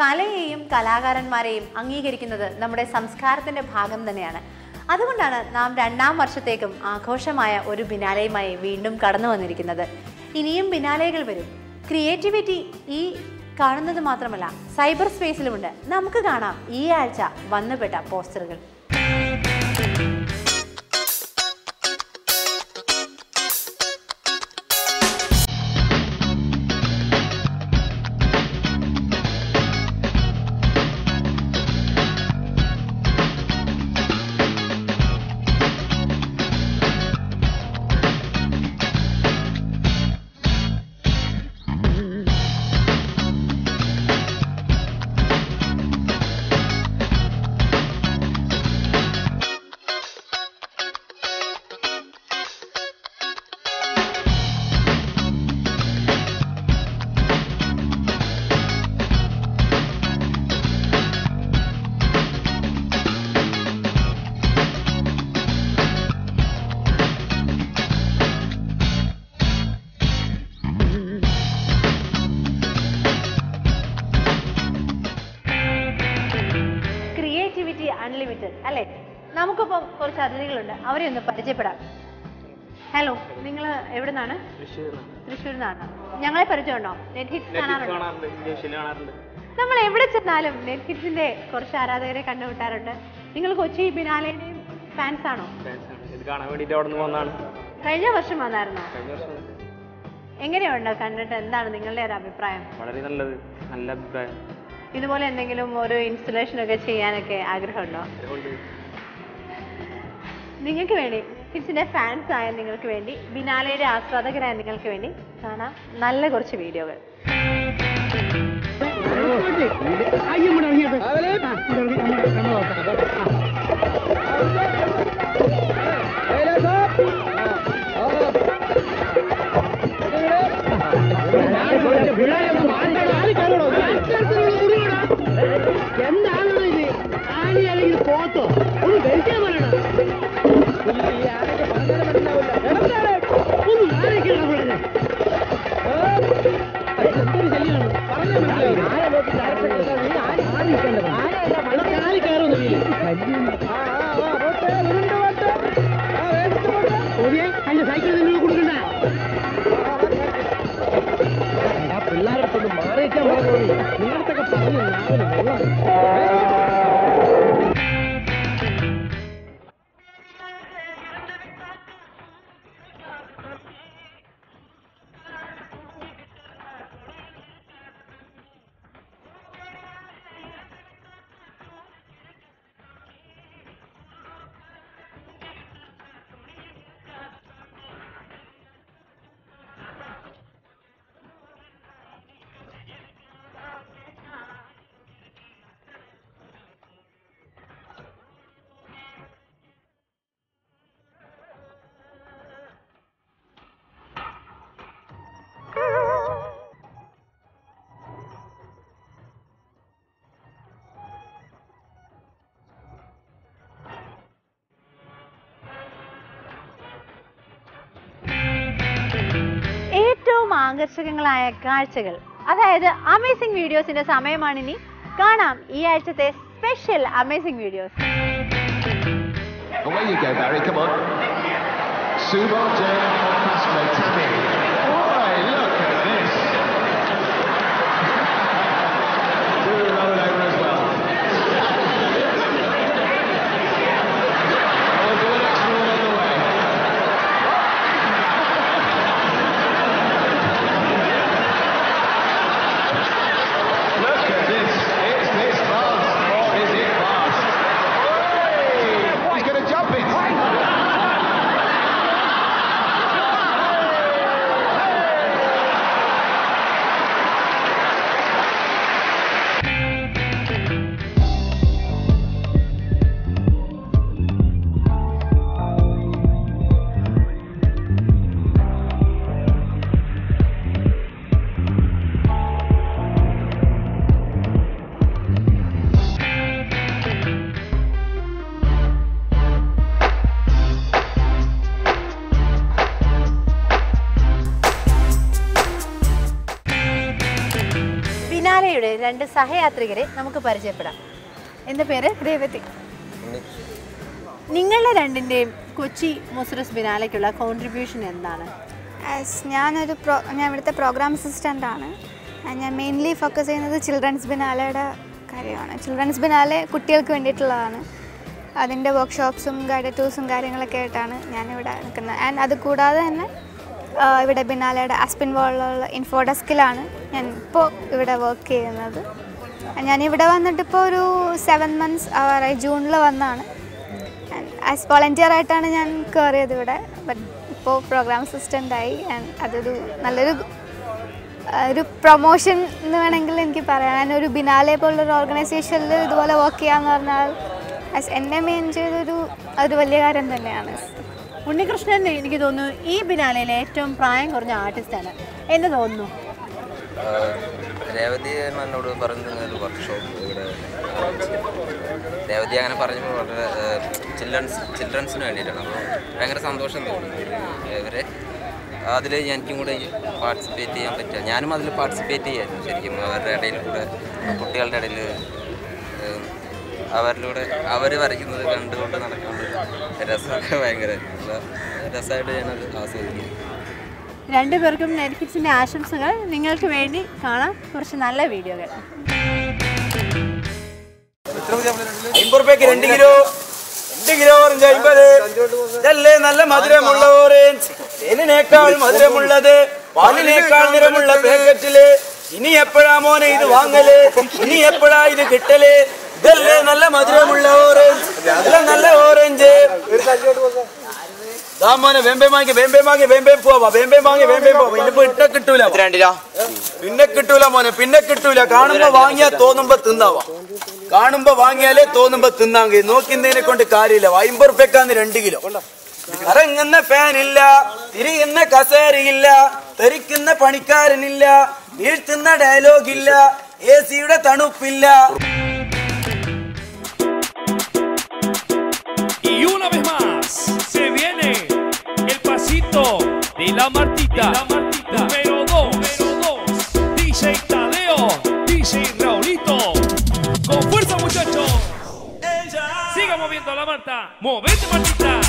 കലയെയും കലാകാരന്മാരെയും അംഗീകരിക്കുന്നത് നമ്മുടെ സംസ്കാരത്തിന്റെ ഭാഗം തന്നെയാണ് അതുകൊണ്ടാണ് നാം രണ്ടാം വർഷത്തേക്കും ആഘോഷമായ ഒരു ബിനാലയുമായി വീണ്ടും കടന്നു വന്നിരിക്കുന്നത് ഇനിയും ബിനാലകൾ വരും ക്രിയേറ്റിവിറ്റി ഈ കാണുന്നത് മാത്രമല്ല സൈബർ സ്പേസിലുമുണ്ട് നമുക്ക് കാണാം ഈ ആഴ്ച വന്നുപെട്ട പോസ്റ്ററുകൾ ക്രിയേറ്റിവിറ്റി അൺലിമിറ്റഡ് അല്ലേ നമുക്കിപ്പം കുറച്ച് അതിഥികളുണ്ട് അവരെ ഒന്ന് പരിചയപ്പെടാം ഹലോ നിങ്ങൾ എവിടെ നിന്നാണ് തൃശ്ശൂരിൽ നിന്നാണ് ഞങ്ങളെ പരിചയമുണ്ടോ നെറ്റ് ഹിറ്റ്സ് കാണാറുണ്ടോ കാണാറുണ്ട് ഇംഗ്ലീഷിൽ കാണാറുണ്ട് നമ്മൾ എവിടെ ചെന്നാലും നെറ്റ് ഹിറ്റ്സിന്റെ കുറച്ച് ആരാധകരെ കണ്ടുമുട്ടാറുണ്ട് നിങ്ങൾ കൊച്ചി ബിനാലയുടെയും ഫാൻസ് ആണോ Fans ആണ്. ഇത് കാണാൻ വേണ്ടിയിട്ട് അവിടെ നിന്ന് വന്നാണ് കഴിഞ്ഞ വർഷം വന്നായിരുന്നോ കഴിഞ്ഞ വർഷം എങ്ങനെയുണ്ട് കണ്ടിട്ട് എന്താണ് നിങ്ങളുടെ ഒരു അഭിപ്രായം വളരെ നല്ലത് നല്ല അഭിപ്രായം ഇതുപോലെ എന്തെങ്കിലും ഒരു ഇൻസ്റ്റലേഷൻ ഒക്കെ ചെയ്യാനൊക്കെ ആഗ്രഹമുണ്ടോ അതുകൊണ്ട് നിങ്ങൾക്ക് വേണ്ടി കിഡ്സിന്റെ ഫാൻസ് ആയ നിങ്ങൾക്ക് വേണ്ടി ബിനാലയുടെ ആസ്വാദകരായ നിങ്ങൾക്ക് വേണ്ടി കാണാം നല്ല കുറച്ച് വീഡിയോകൾ എന്താണോ ഇത് ആനി അല്ലെങ്കിൽ പോത്തോ ഒന്ന് കഴിക്കാൻ പറയണം ഒന്ന് മാറിക്കണം ഇവിടെ എന്തൊരു ശല്യമാണ് കാലി കയറുന്നില്ല അതിന്റെ സൈക്കിൾ നിങ്ങൾ കൊടുക്കണ്ട പിള്ളേരടുത്തൊന്ന് മാറിയിക്കാൻ പറഞ്ഞു നിങ്ങളടുത്തൊക്കെ പറഞ്ഞു ഏറ്റവും ആകർഷകങ്ങളായ കാഴ്ചകൾ അതായത് അമേസിംഗ് വീഡിയോസിന്റെ സമയമാണിനി കാണാം ഈ ആഴ്ചത്തെ special amazing videos Away you go, Barry. Come on. Sumo J podcast mate Tammy. Boy, look at this. Do a roll over as well. I will do an extra one on the way. Look at this. Is this fast or is it fast? Hey, He's going to jump it. ബിനാലയുടെ രണ്ട് സഹയാത്രികരെ നമുക്ക് പരിചയപ്പെടാം എൻ്റെ പേര് രേവതി നിങ്ങളുടെ രണ്ടിൻ്റെയും കൊച്ചി മുസ്രസ് ബിനാലയ്ക്കുള്ള കോൺട്രിബ്യൂഷൻ എന്താണ് ആസ് ഞാനൊരു പ്രോ ഞാൻ ഇവിടുത്തെ പ്രോഗ്രാം അസിസ്റ്റൻ്റ് ആണ് And ഞാൻ മെയിൻലി ഫോക്കസ് ചെയ്യുന്നത് ചിൽഡ്രൻസ് ബിനാലയുടെ കാര്യമാണ് ചിൽഡ്രൻസ് ബിനാലെ കുട്ടികൾക്ക് വേണ്ടിയിട്ടുള്ളതാണ് അതിൻ്റെ വർക്ക്ഷോപ്സും ഗൈഡ് ടൂൾസും കാര്യങ്ങളൊക്കെ ആയിട്ടാണ് ഞാനിവിടെ നിൽക്കുന്നത് ആൻഡ് അത് കൂടാതെ തന്നെ ആ, ഇവിടെ ബിനാലയുടെ ആസ്പിൻ വേൾഡിലുള്ള ഇൻഫോഡെസ്കിലാണ് ഞാൻ ഇപ്പോൾ ഇവിടെ വർക്ക് ചെയ്യുന്നത് ഞാനിവിടെ വന്നിട്ടിപ്പോൾ ഒരു സെവൻ മന്ത്സ് ആവാറായി ജൂണിൽ വന്നാണ് ആസ് വോളണ്ടിയർ ആയിട്ടാണ് ഞാൻ കയറിയത് ഇവിടെ ബട്ട് ഇപ്പോൾ പ്രോഗ്രാം അസിസ്റ്റൻ്റ് ആയി ആൻഡ് അതൊരു നല്ലൊരു ആ, ഒരു പ്രൊമോഷൻ എന്ന് വേണമെങ്കിൽ എനിക്ക് പറയാം ഞാൻ ഒരു ബിനാലെ പോലുള്ളൊരു ഓർഗനൈസേഷനിൽ ഇതുപോലെ വർക്ക് ചെയ്യാന്ന് പറഞ്ഞാൽ ആസ് എന്നെ മെയിൻ ചെയ്തൊരു അതൊരു വലിയ കാര്യം തന്നെയാണ് ഉണ്ണികൃഷ്ണൻ എനിക്ക് തോന്നുന്നു ഈ ബിനാലയിലെ ഏറ്റവും പ്രായം കുറഞ്ഞ ആർട്ടിസ്റ്റാണ് എന്ന് തോന്നുന്നു രേവതി എന്നോട് പറഞ്ഞ ഒരു വർക്ക്ഷോപ്പ് ഇവിടെ രേവതി അങ്ങനെ പറഞ്ഞപ്പോൾ വളരെ ചിൽഡ്രൻസ് ചിൽഡ്രൻസിന് വേണ്ടിയിട്ടാണ് അപ്പോൾ ഭയങ്കര സന്തോഷം തോന്നി ഇവരെ അതിൽ എനിക്കും കൂടെ പാർട്ടിസിപ്പേറ്റ് ചെയ്യാൻ പറ്റുക ഞാനും അതിൽ പാർട്ടിസിപ്പേറ്റ് ചെയ്യായിരുന്നു ശരിക്കും അവരുടെ ഇടയിൽ കൂടെ കുട്ടികളുടെ ഇടയിൽ ഏഹ്, അവരിലൂടെ അവർ വരയ്ക്കുന്നത് കണ്ടുകൊണ്ട് നടക്കുന്നത് രസമൊക്കെ ഭയങ്കര നല്ല രസമായിട്ട് ഞാനത് ആസ്വദിക്കുന്നു രണ്ടുപേർക്കും നെറ്റ്ഫ്ലിക്സിൻ്റെ ആശംസകൾ നിങ്ങൾക്ക് വേണ്ടി കാണാം കുറച്ച് നല്ല വീഡിയോകൾ അമ്പത് റുപ്യക്ക് രണ്ട് കിലോ രണ്ട് കിലോ ഓറഞ്ച് അമ്പത് ഇതല്ലേ നല്ല മധുരമുള്ള ഓറഞ്ച് തേനിനേക്കാൾ മധുരമുള്ളത് പാലിനേക്കാൾ നിറമുള്ള പാക്കറ്റില് ഇനി എപ്പോഴാ മോനെ ഇത് വാങ്ങല് ഇനി എപ്പോഴാ ഇത് കിട്ടല് ഇതല്ലേ നല്ല മധുരമുള്ള ഓറഞ്ച് ഇതല്ലേ നല്ല ഓറഞ്ച് ദാ മോനെ വേമ്പേ വാങ്ങി വേമ്പേ വാങ്ങി വേമ്പേ പോവാ വേമ്പേ വാങ്ങി വേമ്പേ പോവാ ഇനിയിപ്പോ ഇട്ട കിട്ടൂല പിന്നെ കിട്ടൂല മോനെ പിന്നെ കിട്ടൂല കാണുമ്പോ വാങ്ങിയാ തോന്നുമ്പോ തിന്നാവാ കാണുമ്പോ വാങ്ങിയാലേ തോന്നുമ്പോ തിന്നാങ്കി നോക്കുന്നതിനെ കൊണ്ട് കാര്യമില്ല അമ്പത് റുപ്യക്കാന്ന് രണ്ട് കിലോ കറങ്ങുന്ന ഫാനില്ല തിരിയുന്ന കസേരയില്ല തെറിക്കുന്ന പണിക്കാരനില്ല വീഴ്ത്തുന്ന ഡയലോഗ് ഇല്ല എ സിയുടെ തണുപ്പില്ല Y una vez más se viene el pasito de la Martita. Número 2. DJ Tadeo. DJ Raulito. Con fuerza muchachos. Siga moviendo la Marta. Movete Martita.